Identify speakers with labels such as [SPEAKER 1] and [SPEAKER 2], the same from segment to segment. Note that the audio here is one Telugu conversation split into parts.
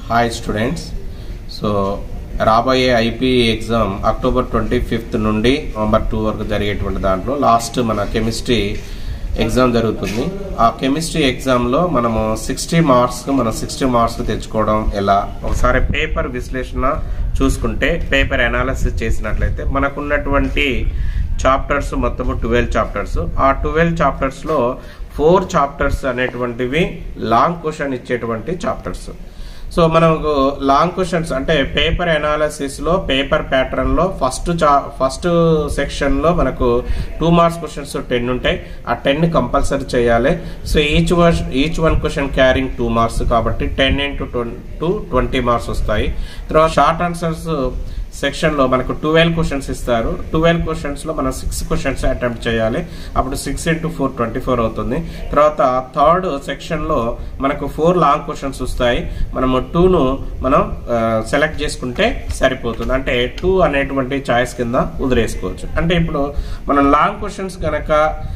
[SPEAKER 1] హాయ్ స్టూడెంట్స్ సో రాబోయే IP exam October twenty fifth నుండి నవంబర్ టూ వరకు జరిగేటువంటి దాంట్లో లాస్ట్ మన కెమిస్ట్రీ ఎగ్జామ్ జరుగుతుంది ఆ కెమిస్ట్రీ ఎగ్జామ్లో మనము సిక్స్టీ మార్క్స్ మనం సిక్స్టీ మార్క్స్ తెచ్చుకోవడం ఎలా ఒకసారి పేపర్ విశ్లేషణ చూసుకుంటే పేపర్ అనాలిసిస్ చేసినట్లయితే మనకున్నటువంటి చాప్టర్స్ మొత్తము ట్వెల్వ్ చాప్టర్స్ ఆ ట్వెల్వ్ చాప్టర్స్లో ఫోర్ చాప్టర్స్ అనేటువంటివి లాంగ్ క్వశ్చన్ ఇచ్చేటువంటి చాప్టర్స్ సో మనకు లాంగ్ క్వశ్చన్స్ అంటే పేపర్ అనాలిసిస్ లో పేపర్ ప్యాటర్న్ లో ఫస్ట్ చా ఫస్ట్ సెక్షన్ లో మనకు టూ మార్క్స్ క్వశ్చన్స్ టెన్ ఉంటాయి ఆ టెన్ కంపల్సరీ చేయాలి so each each one question carrying two marks కాబట్టి ten into two twenty marks వస్తాయి తర్వాత షార్ట్ ఆన్సర్స్ సెక్షన్ లో మనకు ట్వెల్వ్ క్వశ్చన్స్ ఇస్తారు ట్వెల్వ్ క్వశ్చన్స్ లో మనం సిక్స్ క్వశ్చన్స్ అటెంప్ట్ చేయాలి అప్పుడు six into four twenty four అవుతుంది తర్వాత థర్డ్ సెక్షన్ లో మనకు ఫోర్ లాంగ్ క్వశ్చన్స్ వస్తాయి మనము టూను మనం సెలెక్ట్ చేసుకుంటే సరిపోతుంది అంటే టూ అనేటువంటి చాయిస్ కింద వదిలేసుకోవచ్చు అంటే ఇప్పుడు మనం లాంగ్ క్వశ్చన్స్ కనుక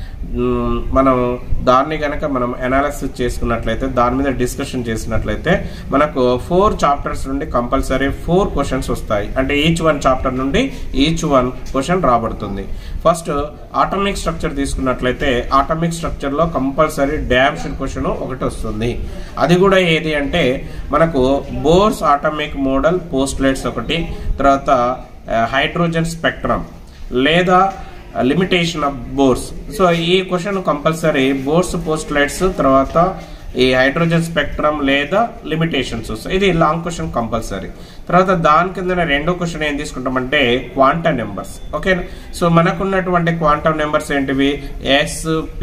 [SPEAKER 1] మ్, మనం దాన్ని గనక మనం అనాలిసిస్ చేసుకున్నట్లయితే దాని మీద డిస్కషన్ చేసినట్లయితే మనకు ఫోర్ చాప్టర్స్ నుండి కంపల్సరీ ఫోర్ క్వశ్చన్స్ వస్తాయి అంటే ఈచ్ వన్ చాప్టర్ నుండి ఈచ్ వన్ క్వశ్చన్ రాబడుతుంది ఫస్ట్ ఆటమిక్ స్ట్రక్చర్ తీసుకున్నట్లయితే ఆటమిక్ స్ట్రక్చర్ లో కంపల్సరీ డ్యామ్షన్ క్వశ్చన్ ఒకటి వస్తుంది అది కూడా ఏది అంటే మనకు బోర్స్ ఆటమిక్ మోడల్ పోస్ట్లెట్స్ ఒకటి తర్వాత హైడ్రోజన్ స్పెక్ట్రమ్ లేదా లిమిటేషన్ ఆఫ్ బోర్స్ సో ఈ క్వశ్చన్ కంపల్సరీ బోర్స్ పోస్ట్లైట్స్ తర్వాత ఈ హైడ్రోజన్ స్పెక్ట్రమ్ లేదా లిమిటేషన్స్ వస్తాయి ఇది లాంగ్ క్వశ్చన్ కంపల్సరీ తర్వాత దాని కింద రెండో క్వశ్చన్ ఏం తీసుకుంటామంటే క్వాంటమ్ నెంబర్స్ ఓకే సో మనకున్నటువంటి క్వాంటమ్ నెంబర్స్ ఏంటివి ఎస్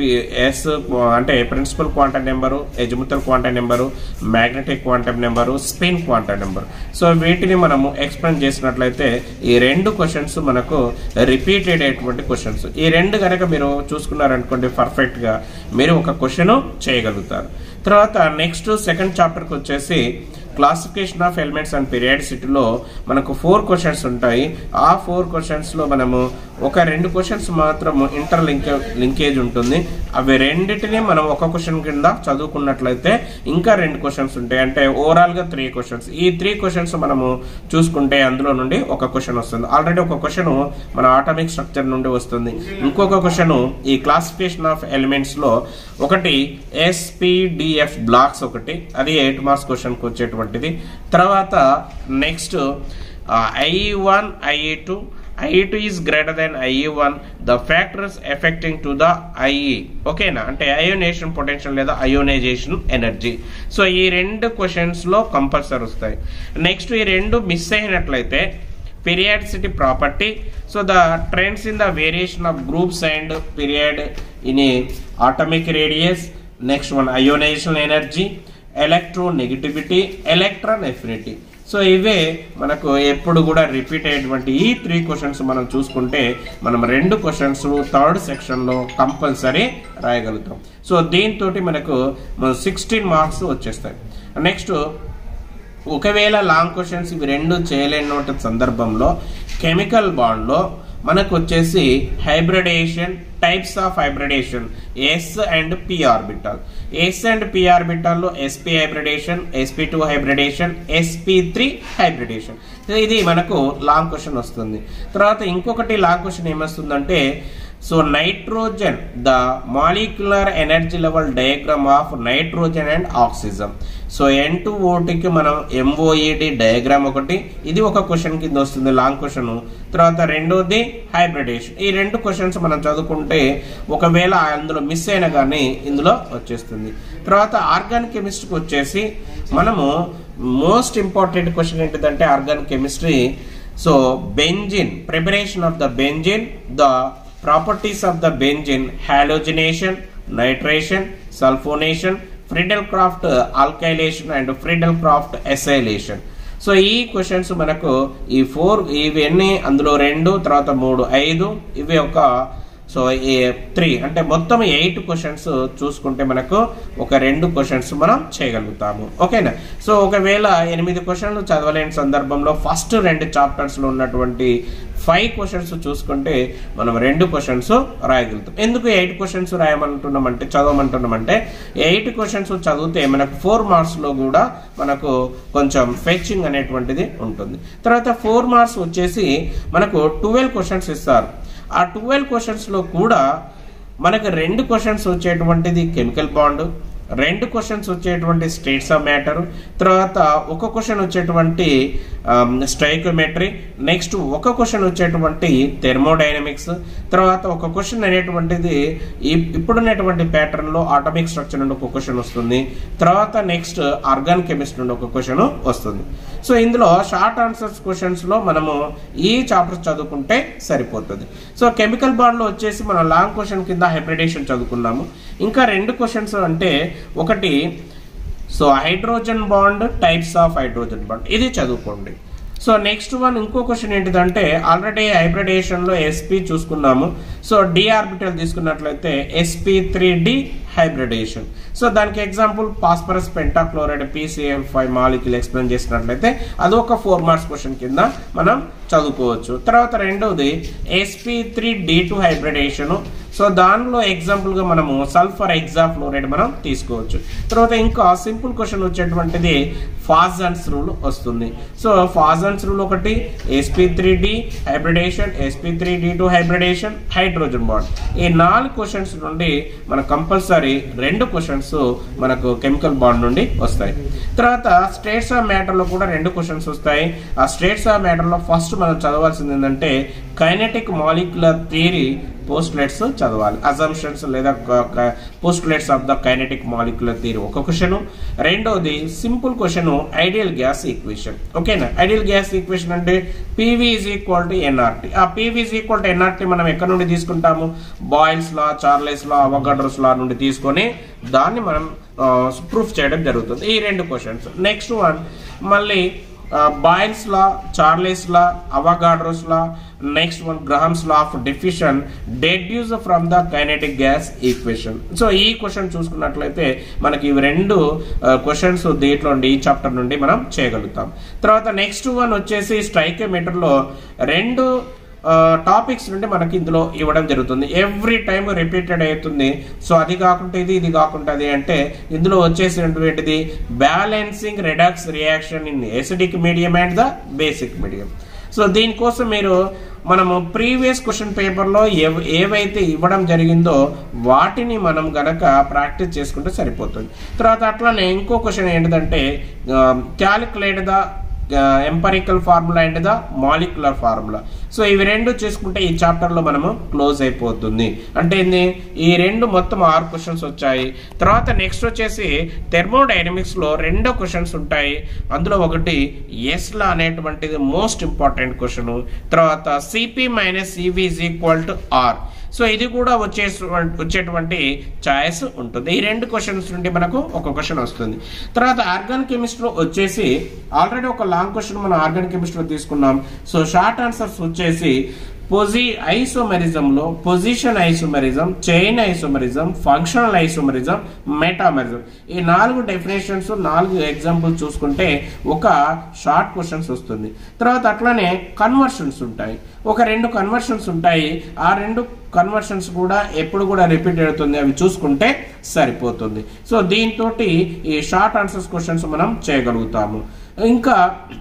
[SPEAKER 1] ఎస్ అంటే principal quantum number azimuthal quantum number magnetic quantum number spin quantum number so వీటిని మనము ఎక్స్ప్లెయిన్ చేసినట్లయితే ఈ రెండు క్వశ్చన్స్ మనకు రిపీటెడ్ అయ్యేటువంటి క్వశ్చన్స్ ఈ రెండు కనుక మీరు చూసుకున్నారనుకోండి పర్ఫెక్ట్ గా మీరు ఒక క్వశ్చన్ చేయగలుగుతారు తర్వాత నెక్స్ట్ సెకండ్ చాప్టర్కి వచ్చేసి క్లాసిఫికేషన్ ఆఫ్ ఎలిమెంట్స్ అండ్ పీరియాడిసిటీలో మనకు ఫోర్ క్వశ్చన్స్ ఉంటాయి ఆ ఫోర్ క్వశ్చన్స్లో మనము ఒక రెండు క్వశ్చన్స్ మాత్రం ఇంటర్ లింకే లింకేజ్ ఉంటుంది అవి రెండింటిని మనం ఒక క్వశ్చన్ కింద చదువుకున్నట్లయితే ఇంకా రెండు క్వశ్చన్స్ ఉంటాయి అంటే ఓవరాల్గా త్రీ క్వశ్చన్స్ ఈ త్రీ క్వశ్చన్స్ మనము చూసుకుంటే అందులో నుండి ఒక క్వశ్చన్ వస్తుంది ఆల్రెడీ ఒక క్వశ్చన్ మన ఆటమిక్ స్ట్రక్చర్ నుండి వస్తుంది ఇంకొక క్వశ్చన్ ఈ క్లాసిఫికేషన్ ఆఫ్ ఎలిమెంట్స్ లో ఒకటి ఎస్పిడిఎఫ్ బ్లాక్స్ ఒకటి అది ఎయిట్ మార్క్స్ క్వశ్చన్కి వచ్చేటువంటిది తర్వాత next I one IA two IE two is greater than IE one the factors affecting to the IE ఓకేనా అంటే అయోనేషన్ పొటెన్షియల్ లేదా అయోనైజేషన్ ఎనర్జీ సో ఈ రెండు క్వశ్చన్స్ లో కంపల్సరీ వస్తాయి నెక్స్ట్ ఈ రెండు మిస్ అయినట్లయితే periodicity property so the trends in the variation of groups and period in a atomic radius next one ionization energy electronegativity electron affinity so ఇవే మనకు ఎప్పుడు కూడా రిపీట్ అయ్యేటువంటి ఈ త్రీ క్వశ్చన్స్ మనం చూసుకుంటే మనం రెండు క్వశ్చన్స్ థర్డ్ సెక్షన్లో కంపల్సరీ రాయగలుగుతాం సో దీంతో మనకు సిక్స్టీన్ మార్క్స్ వచ్చేస్తాయి నెక్స్ట్ ఒకవేళ లాంగ్ క్వశ్చన్స్ ఇవి రెండు చేయలేని సందర్భంలో కెమికల్ బాండ్లో మనకు వచ్చేసి hybridisation types of hybridisation S and P orbital S and P ఆర్బిటాల్లో SP hybridisation SP two hybridisation SP three hybridisation ఇది మనకు లాంగ్ క్వశ్చన్ వస్తుంది తర్వాత ఇంకొకటి లాంగ్ క్వశ్చన్ ఏమొస్తుందంటే so nitrogen the molecular energy level diagram of nitrogen and oxygen so N to ఓటీకి మనం ఎంఓఈడి డయాగ్రామ్ ఒకటి ఇది ఒక క్వశ్చన్ కింద వస్తుంది లాంగ్ క్వశ్చన్ తర్వాత రెండోది హైబ్రిడేషన్ ఈ రెండు క్వశ్చన్స్ మనం చదువుకుంటే ఒకవేళ అందులో మిస్ అయినా కానీ ఇందులో వచ్చేస్తుంది తర్వాత ఆర్గానిక్ కెమిస్ట్రీకి వచ్చేసి మనము మోస్ట్ ఇంపార్టెంట్ క్వశ్చన్ ఏంటిదంటే organic chemistry so benzene preparation of the benzene the properties of the benzene halogenation nitration sulphonation Friedel Crafts alkylation and Friedel Crafts acylation so ఈ క్వశ్చన్స్ మనకు ఈ ఫోర్ ఇవన్నీ అందులో రెండు తర్వాత మూడు ఐదు ఇవి ఒక సో ఈ త్రీ అంటే మొత్తం ఎయిట్ క్వశ్చన్స్ చూసుకుంటే మనకు ఒక రెండు క్వశ్చన్స్ మనం చేయగలుగుతాము ఓకేనా సో ఒకవేళ ఎనిమిది క్వశ్చన్లు చదవలేని సందర్భంలో ఫస్ట్ రెండు చాప్టర్స్లో ఉన్నటువంటి ఫైవ్ క్వశ్చన్స్ చూసుకుంటే మనం రెండు క్వశ్చన్స్ రాయగలుగుతాం ఎందుకు ఎయిట్ క్వశ్చన్స్ రాయమంటున్నామంటే చదవమంటున్నామంటే ఎయిట్ క్వశ్చన్స్ చదివితే మనకు ఫోర్ మార్క్స్లో కూడా మనకు కొంచెం ఫెచ్చింగ్ అనేటువంటిది ఉంటుంది తర్వాత ఫోర్ మార్క్స్ వచ్చేసి మనకు ట్వెల్వ్ క్వశ్చన్స్ ఇస్తారు ఆ ట్వెల్వ్ క్వశ్చన్స్లో కూడా మనకు రెండు క్వశ్చన్స్ వచ్చేటువంటిది కెమికల్ బాండ్ రెండు క్వశ్చన్స్ వచ్చేటువంటి స్టేట్స్ ఆఫ్ మ్యాటర్ తర్వాత ఒక క్వశ్చన్ వచ్చేటువంటి స్ట్రైకోమెట్రీ నెక్స్ట్ ఒక క్వశ్చన్ వచ్చేటువంటి థెర్మోడైనమిక్స్ తర్వాత ఒక క్వశ్చన్ అనేటువంటిది ఈ- ఇప్పుడున్నటువంటి pattern లో ఆటోమిక్ స్ట్రక్చర్ నుండి ఒక క్వశ్చన్ వస్తుంది తర్వాత నెక్స్ట్ ఆర్గాన్ కెమిస్ట్రీ నుండి ఒక క్వశ్చన్ వస్తుంది సో ఇందులో షార్ట్ ఆన్సర్స్ క్వశ్చన్స్ లో మనము ఈ చాప్టర్ చదువుకుంటే సరిపోతుంది సో కెమికల్ బాండ్ లో వచ్చేసి మనం లాంగ్ క్వశ్చన్ కింద హైబ్రిడేషన్ చదువుకున్నాము ఇంకా రెండు క్వశ్చన్స్ అంటే ఒకటి so hydrogen bond types of hydrogen bond ఇది చదువుకోండి సో నెక్స్ట్ వన్ ఇంకో క్వశ్చన్ ఏంటిదంటే ఆల్రెడీ హైబ్రిడేషన్ లో ఎస్పీ చూసుకున్నాము సో డి ఆర్బిటల్ తీసుకున్నట్లయితే SP three D hybridisation so దానికి example phosphorus pentachloride PCL five molecule explain చేసినట్లయితే అది ఒక ఫోర్ మార్క్స్ క్వశ్చన్ కింద మనం చదువుకోవచ్చు తర్వాత రెండవది SP three D two hybridisation so దానిలో ఎగ్జాంపుల్ గా మనము సల్ఫర్ ఎగ్జా ఫ్లోరైడ్ మనం తీసుకోవచ్చు తర్వాత ఇంకా సింపుల్ క్వశ్చన్ వచ్చేటువంటిది ఫాజన్స్ రూల్ వస్తుంది సో ఫాజన్స్ రూల్ ఒకటి SP three D hybridisation SP three D two hybridisation hydrogen bond ఈ నాలుగు క్వశ్చన్స్ నుండి మనకు కంపల్సరీ రెండు క్వశ్చన్స్ మనకు కెమికల్ బాండ్ నుండి వస్తాయి తర్వాత స్టేట్స్ ఆఫ్ మ్యాటర్ లో కూడా రెండు క్వశ్చన్స్ వస్తాయి ఆ స్టేట్స్ ఆఫ్ మ్యాటర్ లో ఫస్ట్ మనం చదవాల్సింది ఏంటంటే కైనెటిక్ మాలిక్యులర్ థియరీ పోస్ట్లెట్స్ చదవాలి అజంప్షన్స్ లేదా postulates of the kinetic molecular theory ఒక క్వశ్చన్ రెండోది simple question ideal gas equation ఓకేనా ఐడియల్ గ్యాస్ ఈక్వేషన్ అంటే PV is equal to NRT ఆ PV is equal to NRT మనం ఎక్కడ నుండి తీసుకుంటాము బాయిల్స్ లా చార్లెస్ లా అవగడ్రస్ లా నుండి తీసుకొని దాన్ని మనం ప్రూఫ్ చేయడం జరుగుతుంది ఈ రెండు క్వశ్చన్స్ నెక్స్ట్ వన్ మళ్ళీ Boyle's law Charles law Avogadro's law next one Graham's law of diffusion deduce from the kinetic gas equation so ఈ క్వశ్చన్ చూసుకున్నట్లయితే మనకి ఇవి రెండు క్వశ్చన్స్ దీంట్లో నుండి ఈ చాప్టర్ నుండి మనం చేయగలుగుతాం తర్వాత నెక్స్ట్ వన్ వచ్చేసి స్ట్రైకోమీటర్ లో రెండు టాపిక్స్ నుండి మనకి ఇందులో ఇవ్వడం జరుగుతుంది ఎవ్రీ టైం రిపీటెడ్ అవుతుంది సో అది కాకుండా ఇది ఇది కాకుండా అది అంటే ఇందులో వచ్చేసినటువంటిది balancing redox reaction in acidic medium and the basic medium so దీనికోసం మీరు మనము ప్రీవియస్ క్వశ్చన్ పేపర్లో ఏవ ఏవైతే ఇవ్వడం జరిగిందో వాటిని మనం గనక ప్రాక్టీస్ చేసుకుంటే సరిపోతుంది తర్వాత అట్లానే ఇంకో క్వశ్చన్ ఏంటిదంటే calculate the empirical formula and the molecular formula so ఇవి రెండు చేసుకుంటే ఈ చాప్టర్ లో మనము క్లోజ్ అయిపోతుంది అంటే ఏంది ఈ రెండు మొత్తం ఆరు క్వశ్చన్స్ వచ్చాయి తర్వాత నెక్స్ట్ వచ్చేసి థెర్మోడైనమిక్స్ లో రెండో క్వశ్చన్స్ ఉంటాయి అందులో ఒకటి ఎస్ లా అనేటువంటిది మోస్ట్ ఇంపార్టెంట్ క్వశ్చన్ తర్వాత CP minus CV is equal to R so ఇది కూడా వచ్చే వచ్చేటువంటి ఛాయిస్ ఉంటుంది ఈ రెండు క్వశ్చన్స్ నుండి మనకు ఒక క్వశ్చన్ వస్తుంది తర్వాత ఆర్గాన్ కెమిస్ట్రీ వచ్చేసి ఆల్రెడీ ఒక లాంగ్ క్వశ్చన్ మనం ఆర్గాన్ కెమిస్ట్రీ తీసుకున్నాం సో షార్ట్ ఆన్సర్స్ వచ్చేసి పొజి ఐసోమెరిజం లో position isomerism chain isomerism functional isomerism metamerism ఈ నాలుగు డెఫినేషన్స్ నాలుగు ఎగ్జాంపుల్ చూసుకుంటే ఒక షార్ట్ క్వశ్చన్స్ వస్తుంది తర్వాత అట్లానే కన్వర్షన్స్ ఉంటాయి ఒక రెండు కన్వర్షన్స్ ఉంటాయి ఆ రెండు కన్వర్షన్స్ కూడా ఎప్పుడు కూడా రిపీట్ అవుతుంది అవి చూసుకుంటే సరిపోతుంది సో దీంతో ఈ షార్ట్ ఆన్సర్స్ క్వశ్చన్స్ మనం చేయగలుగుతాము ఇంకా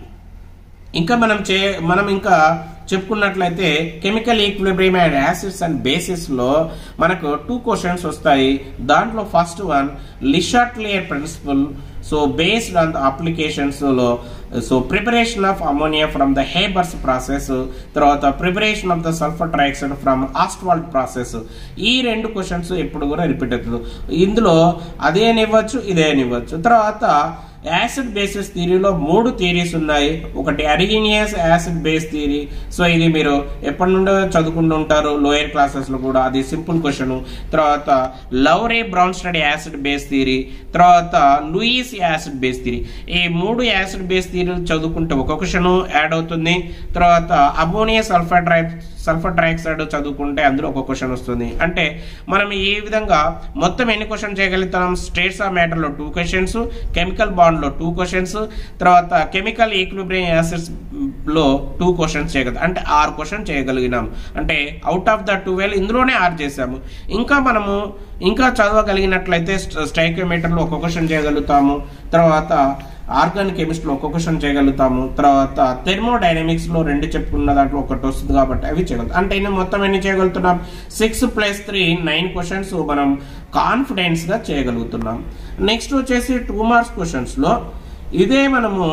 [SPEAKER 1] ఇంకా మనం చే మనం ఇంకా చెప్పుకున్నట్లయితే chemical equilibrium and acids and bases లో మనకు టూ క్వశ్చన్స్ వస్తాయి దాంట్లో first one Le Chatelier principle so based on the applications లో so preparation of ammonia from the Haber's process తర్వాత preparation of the sulphur trioxide from Ostwald process ఈ రెండు క్వశ్చన్స్ ఎప్పుడు కూడా రిపీట్ అవుతుంది ఇందులో అదేనివ్వచ్చు ఇదేనివ్వచ్చు తర్వాత యాసిడ్ బేసిస్ థియరీలో మూడు థియరీస్ ఉన్నాయి ఒకటి Arrhenius acid base theory so ఇది మీరు ఎప్పటి నుండో చదువుకుంటూ ఉంటారు లోయర్ క్లాసెస్ లో కూడా అది సింపుల్ క్వశ్చన్ తర్వాత Lowry Bronsted acid base theory తర్వాత లూయిస్ యాసిడ్ బేస్ థియరీ ఈ మూడు యాసిడ్ బేస్ థియరీలు చదువుకుంటే ఒక క్వశ్చన్ యాడ్ అవుతుంది తర్వాత అమోనియా సల్ఫైడ్ సల్ఫర్ ట్రైఆక్సైడ్ చదువుకుంటే అందులో ఒక క్వశ్చన్ వస్తుంది అంటే మనం ఈ విధంగా మొత్తం ఎన్ని క్వశ్చన్ చేయగలుగుతాం స్టేట్స్ ఆఫ్ మ్యాటర్లో టూ క్వశ్చన్స్ కెమికల్ బాండ్లో టూ క్వశ్చన్స్ తర్వాత కెమికల్ ఈక్విబ్రియం యాసిడ్స్ లో టూ క్వశ్చన్స్ చేయగలుగుతాం అంటే ఆరు క్వశ్చన్ చేయగలిగినాం అంటే అవుట్ ఆఫ్ ద ట్వెల్వ్ ఇందులోనే ఆరు చేసాము ఇంకా మనము ఇంకా చదవగలిగినట్లయితే స్టైకోమీటర్లో ఒక క్వశ్చన్ చేయగలుగుతాము తర్వాత ఆర్గానిక్ కెమిస్ట్రీలో ఒక క్వశ్చన్ చేయగలుగుతాము తర్వాత థెర్మోడైనమిక్స్లో రెండు చెప్పుకున్న దాంట్లో ఒకటి వస్తుంది కాబట్టి అవి చేయగలుగుతాం అంటే ఇన్ని మొత్తం ఎన్ని చేయగలుగుతున్నాం six plus three nine questions మనం కాన్ఫిడెన్స్గా చేయగలుగుతున్నాం నెక్స్ట్ వచ్చేసి టూ మార్క్స్ క్వశ్చన్స్లో ఇదే మనము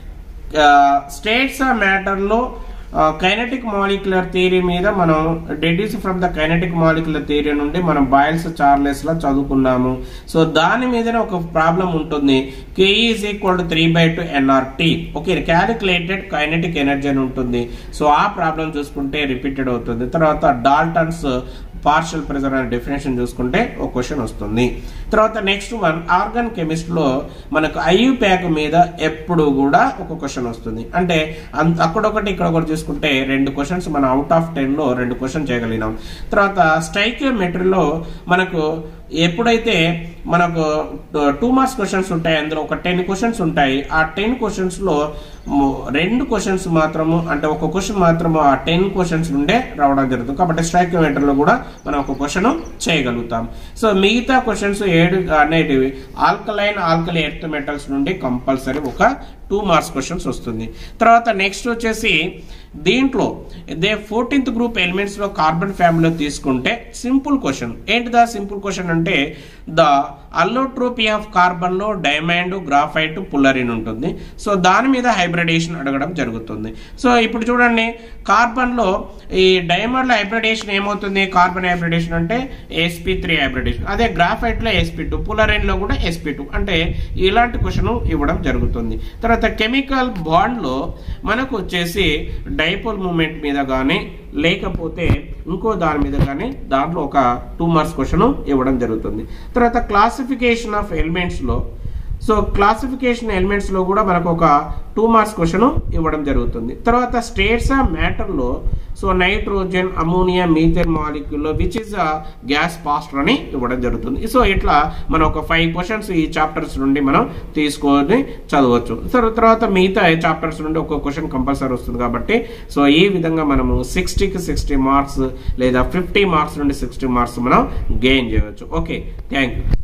[SPEAKER 1] స్టేట్స్ ఆ మ్యాటర్లో కైనటిక్ మాలిక్యులర్ థియరీ మీద మనం deduce from the kinetic molecular theory నుండి మనం బాయిల్స్ చార్లెస్ లో చదువుకున్నాము సో దాని మీదనే ఒక ప్రాబ్లం ఉంటుంది K is equal to three by two NRT okay calculated kinetic energy అని ఉంటుంది సో ఆ ప్రాబ్లం చూసుకుంటే రిపీటెడ్ అవుతుంది తర్వాత డాల్టన్స్ పార్షల్ ప్రెజర్ అనే డెఫినేషన్ చూసుకుంటే ఒక క్వశ్చన్ వస్తుంది తర్వాత నెక్స్ట్ వన్ ఆర్గాన్ కెమిస్ట్రీలో మనకు ఐయు ప్యాక్ మీద ఎప్పుడు కూడా ఒక క్వశ్చన్ వస్తుంది అంటే అంత- అక్కడొకటి ఇక్కడ ఒకటి చూసుకుంటే రెండు క్వశ్చన్స్ మనం అవుట్ ఆఫ్ టెన్ లో రెండు క్వశ్చన్ చేయగలిగినాం తర్వాత స్టైకియోమెట్రీలో మనకు ఎప్పుడైతే మనకు టూ మార్క్స్ క్వశ్చన్స్ ఉంటాయి అందులో ఒక టెన్ క్వశ్చన్స్ ఉంటాయి ఆ టెన్ క్వశ్చన్స్ లో ము- రెండు క్వశ్చన్స్ మాత్రము అంటే ఒక క్వశ్చన్ మాత్రము ఆ టెన్ క్వశ్చన్స్ నుండే రావడం జరుగుతుంది కాబట్టి స్ట్రైకోమీటర్ లో కూడా మనం ఒక క్వశ్చన్ చేయగలుగుతాం సో మిగతా క్వశ్చన్స్ ఏడు అనేటివి ఆల్కలైన్ ఆల్కలీ ఎర్త్ మెటల్స్ నుండి కంపల్సరీ ఒక టూ మార్క్స్ క్వశ్చన్స్ వస్తుంది తర్వాత నెక్స్ట్ వచ్చేసి దీంట్లో దే ఫోర్టీన్త్ గ్రూప్ ఎలిమెంట్స్ లో కార్బన్ ఫ్యామిలీలో తీసుకుంటే సింపుల్ క్వశ్చన్ ఏంటి దా సింపుల్ క్వశ్చన్ అంటే ద అల్లోట్రోపీ ఆఫ్ కార్బన్ లో డైమండ్ గ్రాఫైట్ పుల్లరిన్ ఉంటుంది సో దాని మీద హైబ్రిడేషన్ అడగడం జరుగుతుంది సో ఇప్పుడు చూడండి కార్బన్ లో ఈ డైమండ్ లో హైబ్రిడేషన్ ఏమవుతుంది కార్బన్ హైబ్రిడేషన్ అంటే ఎస్పీ త్రీ హైబ్రిడేషన్ అదే గ్రాఫైట్ లో ఎస్పీ టూ పులరిన్ లో కూడా ఎస్పీ టూ అంటే ఇలాంటి క్వశ్చన్ ఇవ్వడం జరుగుతుంది తర్వాత కెమికల్ బాండ్ లో మనకు వచ్చేసి డైపోల్ మూమెంట్ మీద కానీ లేకపోతే ఇంకో దాని మీద కానీ దాంట్లో ఒక టూ మార్క్స్ క్వశ్చన్ ఇవ్వడం జరుగుతుంది తర్వాత క్లాసిఫికేషన్ ఆఫ్ ఎలిమెంట్స్ లో సో క్లాసిఫికేషన్ ఎలిమెంట్స్ లో కూడా మనకు ఒక టూ మార్క్స్ క్వశ్చన్ ఇవ్వడం జరుగుతుంది తర్వాత స్టేట్స్ ఆఫ్ మ్యాటర్ లో so nitrogen ammonia methane molecule which is gas faster అని ఇవ్వడం జరుగుతుంది సో ఇట్లా మనం ఒక ఫైవ్ క్వశ్చన్స్ ఈ చాప్టర్స్ నుండి మనం తీసుకొని చదవచ్చు సో తర్వాత మిగతా చాప్టర్స్ నుండి ఒక క్వశ్చన్ కంపల్సరీ వస్తుంది కాబట్టి సో ఈ విధంగా మనము సిక్స్టీకి సిక్స్టీ మార్క్స్ లేదా ఫిఫ్టీ మార్క్స్ నుండి సిక్స్టీ మార్క్స్ మనం గెయిన్ చేయవచ్చు ఓకే థ్యాంక్ యూ